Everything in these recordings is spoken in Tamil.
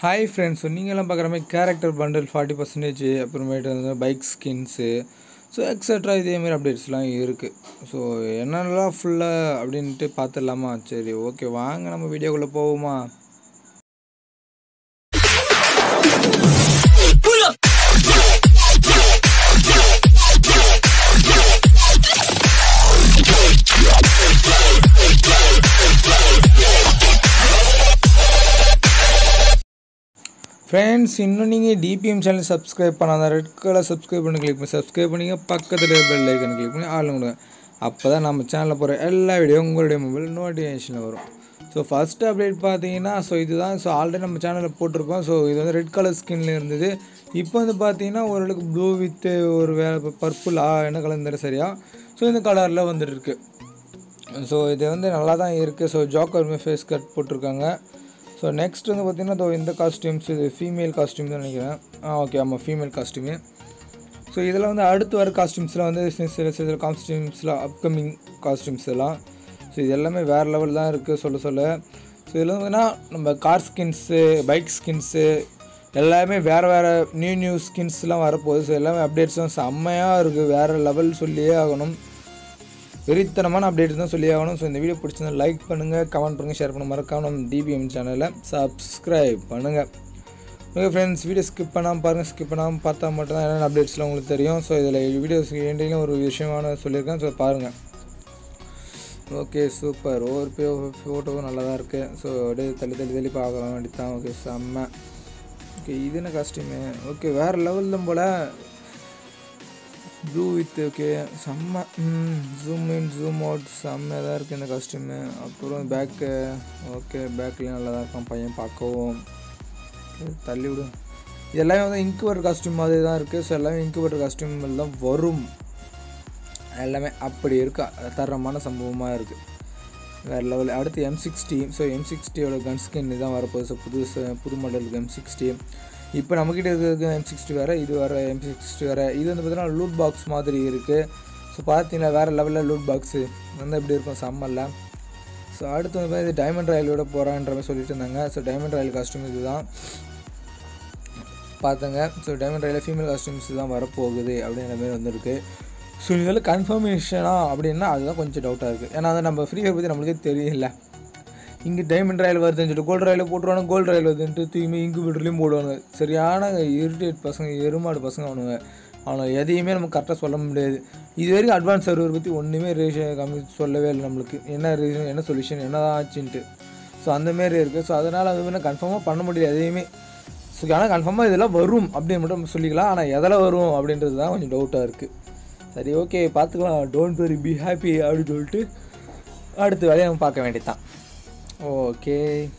ஹாய் ஃப்ரெண்ட்ஸ் ஸோ நீங்கள்லாம் பார்க்குற மாதிரி கேரக்டர் பண்டில் ஃபார்ட்டி பர்சன்டேஜ் அப்புறமேட்டு வந்து பைக் ஸ்கின்ஸு ஸோ எக்ஸட்ரா இதேமாரி அப்டேட்ஸ்லாம் இருக்குது ஸோ என்னென்னலாம் ஃபுல்லாக அப்படின்ட்டு பார்த்துடலாமா சரி ஓகே வாங்க நம்ம வீடியோக்குள்ளே போவோமா ஃப்ரெண்ட்ஸ் இன்னும் நீங்கள் டிபிஎம் சேனல் சப்ஸ்கிரைப் பண்ணாத ரெட் கலர் சப்ஸ்கிரைப் பண்ணி கிளிக் பண்ணி சப்ஸ்கிரைப் பண்ணிங்க பக்கத்தில் பெல் ஐக்கன் கிளிக் பண்ணி ஆள் கொடுங்க அப்போ தான் நம்ம சேனலில் போகிற எல்லா வீடியோ உங்களுடைய மொபைல் நோட்டிஃபிகேஷனில் வரும் ஸோ ஃபஸ்ட் அப்டேட் பார்த்தீங்கன்னா ஸோ இதுதான் ஸோ ஆல்ரெடி நம்ம சேனலில் போட்டிருக்கோம் ஸோ இது வந்து ரெட் கலர் ஸ்கின்ல இருந்தது இப்போ வந்து பார்த்தீங்கன்னா ஓரளவுக்கு ப்ளூ வித் ஒரு வே பர்பிள் ஆ என்ன கலர் தெரியல சரியா ஸோ இந்த கலரில் வந்துட்டு இருக்கு ஸோ இது வந்து நல்லா தான் இருக்குது ஸோ ஜாக்கர் ஃபேஸ் கட் போட்டிருக்காங்க ஸோ நெக்ஸ்ட் வந்து பார்த்திங்கன்னா இதோ இந்த காஸ்டியூம்ஸ் இது ஃபீமேல் காஸ்டியூம் தான் நினைக்கிறேன் ஆ ஓகே ஆமாம் ஃபீமேல் காஸ்டியூமு ஸோ இதில் வந்து அடுத்து வர காஸ்டியூம்ஸில் வந்து சில சில சில காஸ்டியூம்ஸில் அப்கமிங் காஸ்டியூம்ஸ் எல்லாம் ஸோ இது எல்லாமே வேறு லெவல் தான் இருக்குது சொல்ல சொல்ல ஸோ இதில் வந்து நம்ம கார் ஸ்கின்ஸு பைக் ஸ்கின்ஸு எல்லாமே வேறு வேறு நியூ நியூ ஸ்கின்ஸ்லாம் வரப்போகுது ஸோ எல்லாமே அப்டேட்ஸும் செம்மையாக இருக்குது வேறு லெவல் சொல்லியே ஆகணும் வெறித்தனமான அப்டேட் தான் சொல்லி ஆகணும் ஸோ இந்த வீடியோ பிடிச்சிருந்தா லைக் பண்ணுங்கள் கமெண்ட் பண்ணுங்கள் ஷேர் பண்ண மறக்காம நம்ம டிபிஎம் சேனலை சப்ஸ்கிரைப் பண்ணுங்கள் ஓகே ஃப்ரெண்ட்ஸ் வீடியோ ஸ்கிப் பண்ணாமல் பாருங்கள் ஸ்கிப் பண்ணாமல் பார்த்தா மட்டும் தான் என்னென்ன அப்டேட்ஸ்லாம் உங்களுக்கு தெரியும் ஸோ இதில் வீடியோஸ் எண்டிலும் ஒரு விஷயமான சொல்லியிருக்கேன் ஸோ பாருங்கள் ஓகே சூப்பர் ஒவ்வொரு பே ஃபோட்டோவும் நல்லா தான் இருக்குது ஸோ அப்படியே தள்ளி தள்ளி தள்ளி பார்க்கலாம் வேண்டி தான் ஓகே செம்ம ஓகே இது என்ன காஸ்டியூமு ஓகே வேறு லெவல் தான் போல் ப்ளூ வித் ஓகே செம்ம ஜூம் இன் ஜூம் அவுட் செம்மையாக தான் இருக்குது இந்த காஸ்டியூமு அப்புறம் பேக்கு ஓகே பேக்லேயும் நல்லா தான் இருக்கும் பையன் பார்க்கவும் தள்ளி விடும் இது எல்லாமே வந்து இன்குபேட்டர் காஸ்டியூம் மாதிரி தான் இருக்குது ஸோ எல்லாமே இன்குபேட்டர் காஸ்டியூம் தான் வரும் எல்லாமே அப்படி இருக்கா தரமான சம்பவமாக இருக்குது வேறு லெவல் அடுத்து எம் சிக்ஸ்டி ஸோ எம் சிக்ஸ்டியோட கன் ஸ்கின் தான் வரப்போகுது ஸோ புது புது மாடலுக்கு எம் சிக்ஸ்டி இப்போ நம்மக்கிட்ட இருக்கிறது எம் சிக்ஸ்டி வேறு இது வேறு எம் சிக்ஸ்டி வேறு இது வந்து பார்த்தீங்கன்னா லூட் பாக்ஸ் மாதிரி இருக்குது ஸோ பார்த்தீங்களா வேறு லெவலில் லூட் பாக்ஸு வந்து எப்படி இருக்கும் சம்மரில் ஸோ அடுத்து வந்து இது டைமண்ட் ராயலோட போகிறான்ற மாதிரி சொல்லிட்டு இருந்தாங்க ஸோ டைமண்ட் ராயல் காஸ்டியூம் இது தான் பார்த்துங்க so diamond royale female costumes தான் வரப்போகுது அப்படின்ற மாதிரி வந்திருக்கு ஸோ இதில் கன்ஃபர்மேஷனா அப்படின்னா அதுதான் கொஞ்சம் டவுட்டாக இருக்குது ஏன்னா அதை நம்ம ஃப்ரீ ஃபயர் பற்றி நம்மளுக்கே தெரியல இங்கே டைமண்ட் ராயல் வருதுன்னு சொல்லிட்டு கோல்டு ராயில் போட்டுருவாங்க கோல்டு ராயில் வருதுன்ட்டு தூய்மை இங்கு வீட்லேயும் போடுவாங்க சரியான இரிட்டேட் பசங்க எருமாடு பசங்க அவனுங்க அவனை எதையுமே நம்ம கரெக்டாக சொல்ல முடியாது இது வரைக்கும் அட்வான்ஸ் சர்வர் பற்றி ஒன்றுமே ரீசன் கம்மி சொல்லவே இல்லை நம்மளுக்கு என்ன ரீசன் என்ன சொல்யூஷன் என்ன தான் ஆச்சுன்ட்டு ஸோ அந்தமாரி இருக்குது ஸோ அதனால் அது வந்து கன்ஃபார்மாக பண்ண முடியாது எதையுமே ஸோ ஆனால் கன்ஃபார்மாக இதெல்லாம் வரும் அப்படின்னு மட்டும் நம்ம சொல்லிக்கலாம் ஆனால் எதில் வரும் அப்படின்றது தான் கொஞ்சம் டவுட்டாக இருக்குது சரி ஓகே பார்த்துக்கலாம் டோன்ட் வெரி பி ஹாப்பி அப்படின்னு சொல்லிட்டு அடுத்த வேலையை நம்ம பார்க்க வேண்டியதான் ஓகே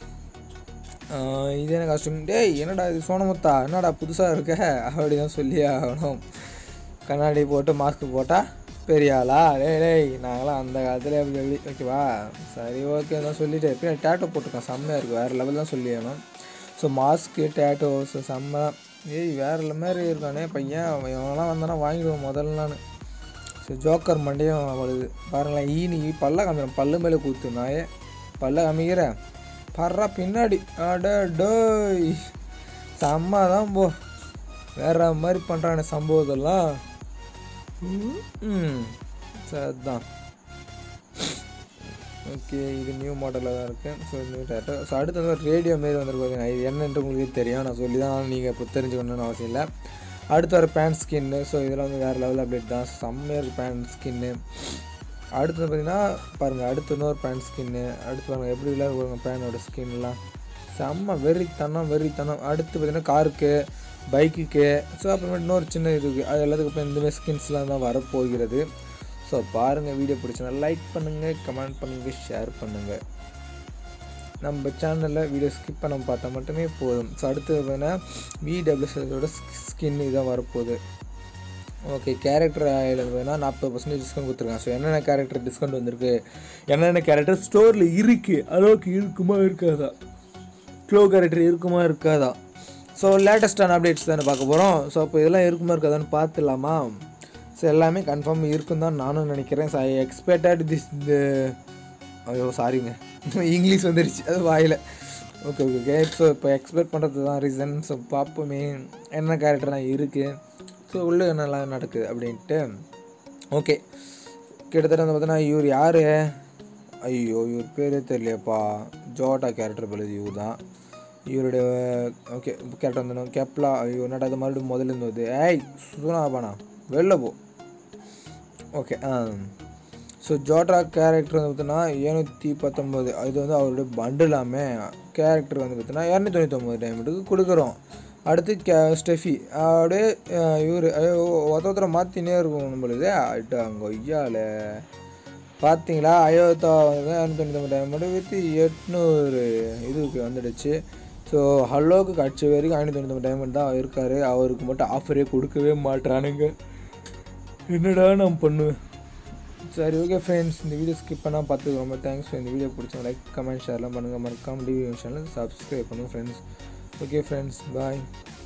இது என்ன காஸ்டியூம் டேய் என்னடா இது சோனமுத்தா என்னடா புதுசாக இருக்க அப்படி தான் சொல்லி ஆகணும் கண்ணாடி போட்டு மாஸ்க் போட்டால் பெரிய ஆளா டேய் டேய் நாங்களாம் அந்த காலத்தில் எப்படி எப்படி ஓகேவா சரி ஓகே தான் சொல்லிவிட்டு எப்பயும் டேட்டோ போட்டிருக்கேன் செம்மையாக இருக்குது வேறு லெவல் தான் சொல்லி ஆகணும் ஸோ மாஸ்க்கு டேட்டோ ஸோ செம்ம தான் ஏய் வேறு மாதிரி இருக்கானே பையன் இவனெல்லாம் வந்தானா வாங்கிடுவோம் முதல்ல நான் ஸோ ஜோக்கர் மண்டையும் வருது பாருங்களேன் ஈனி பல்ல காமிக்கிறேன் பல்லு மேலே கூத்து நாயே பல்ல காமிக்கிறேன் பர்றா பின்னாடி அட டோய் செம்ம தான் போ வேற மாதிரி பண்ணுறான சம்பவத்தெல்லாம் ம் சரிதான் ஓகே இது நியூ மாடலில் தான் இருக்குது ஸோ நியூ டேட்டோ ஸோ அடுத்து வந்து ரேடியோ மாரி வந்துருப்பாங்க இது என்னன்ட்டு உங்களுக்கு தெரியும் நான் சொல்லி தான் நீங்கள் இப்போ தெரிஞ்சுக்கணும்னு அவசியம் இல்லை அடுத்து வர பேண்ட் ஸ்கின்னு ஸோ இதெல்லாம் வந்து வேறு லெவல் அப்டேட் தான் செம்மையாக இருக்குது பேண்ட் ஸ்கின்னு அடுத்து பார்த்திங்கன்னா பாருங்கள் அடுத்து இன்னொரு பேண்ட் ஸ்கின்னு அடுத்து பாருங்கள் எப்படி எல்லாம் இருக்குங்க பேனோட ஸ்கின்லாம் செம்ம வெறித்தனம் வெறித்தனம் அடுத்து பார்த்திங்கன்னா காருக்கு பைக்குக்கு ஸோ அப்புறமேட்டு இன்னொரு சின்ன இது இருக்குது அது எல்லாத்துக்கும் இப்போ இந்தமாதிரி ஸ்கின்ஸ்லாம் தான் வரப்போகிறது ஸோ பாருங்கள் வீடியோ பிடிச்சினா லைக் பண்ணுங்கள் கமெண்ட் பண்ணுங்கள் ஷேர் பண்ணுங்கள் நம்ம சேனலில் வீடியோ ஸ்கிப் பண்ண பார்த்தா மட்டுமே போதும் ஸோ அடுத்து பார்த்தீங்கன்னா விடபிள்யூஎஸோட ஸ்கின் இதான் வரப்போகுது ஓகே கேரக்டர் ஆயில் பார்த்தீங்கன்னா நாற்பது பர்சன்டேஜ் டிஸ்கவுண்ட் கொடுத்துருக்காங்க ஸோ என்னென்ன கேரக்டர் டிஸ்கவுண்ட் வந்திருக்கு என்னென்ன கேரக்டர் ஸ்டோரில் இருக்குது அளவுக்கு இருக்குமா இருக்காதா க்ளோ கேரக்டர் இருக்குமா இருக்காதா ஸோ லேட்டஸ்டான அப்டேட்ஸ் தானே பார்க்க போகிறோம் ஸோ அப்போ இதெல்லாம் இருக்குமா இருக்காதான்னு பார்த்துலாமா ஸோ எல்லாமே கன்ஃபார்ம் இருக்கும் தான் நானும் நினைக்கிறேன் ஸோ ஐ எக்ஸ்பெக்டட் திஸ் ஐயோ சாரிங்க இங்கிலீஷ் வந்துருச்சு அது வாயில் ஓகே ஓகே ஓகே ஸோ இப்போ எக்ஸ்பெக்ட் பண்ணுறது தான் ரீசன் ஸோ பார்ப்போமே என்ன கேரக்டர்லாம் இருக்குது ஸோ உள்ளே என்னெல்லாம் நடக்குது அப்படின்ட்டு ஓகே கிட்டத்தட்ட வந்து பார்த்தீங்கன்னா இவர் யார் ஐயோ இவர் பேரே தெரியலையப்பா ஜோட்டா கேரக்டர் போல இவர் தான் இவருடைய ஓகே கேரக்டர் வந்து கெப்லா ஐயோ என்னடா இது மறுபடியும் முதல்ல இருந்து வருது ஏய் சுனாபானா வெளில போ ஓகே ஆ ஸோ ஜோட்ரா கேரக்டர் வந்து பார்த்தீங்கன்னா ஏழ்நூற்றி பத்தொம்போது இது வந்து அவருடைய பண்டிலாமே கேரக்டர் வந்து பார்த்தீங்கன்னா இரநூத்தி தொண்ணூத்தொம்பது டைமண்டுக்கு கொடுக்குறோம் அடுத்து கே ஸ்டெஃபி அப்படியே இவர் ஒருத்த ஒருத்தரை மாற்றினே இருக்கும் நம்மளுது ஆயிட்டு அங்கே ஐயால பார்த்தீங்களா ஐயோத்தா இரநூத்தி தொண்ணூத்தொம்பது டைமண்டு வித் எட்நூறு இதுக்கு வந்துடுச்சு ஸோ ஹல்லோக்கு கட்சி வரைக்கும் ஐநூற்றி தொண்ணூத்தொம்பது டைமண்ட் தான் இருக்கார் அவருக்கு மட்டும் ஆஃபரே கொடுக்கவே மாட்றானுங்க என்னடா நான் பண்ணுவேன் சரி ஓகே ஃப்ரெண்ட்ஸ் இந்த வீடியோ ஸ்கிப் பண்ணால் பார்த்துக்கு ரொம்ப தேங்க்ஸ் இந்த வீடியோ பிடிச்சவங்க லைக் கமெண்ட் ஷேர்லாம் பண்ணுங்கள் மறக்காம டிவி சேனல் சப்ஸ்கிரைப் பண்ணுங்கள் ஃப்ரெண்ட்ஸ் ஓகே ஃப்ரெண்ட்ஸ் பாய்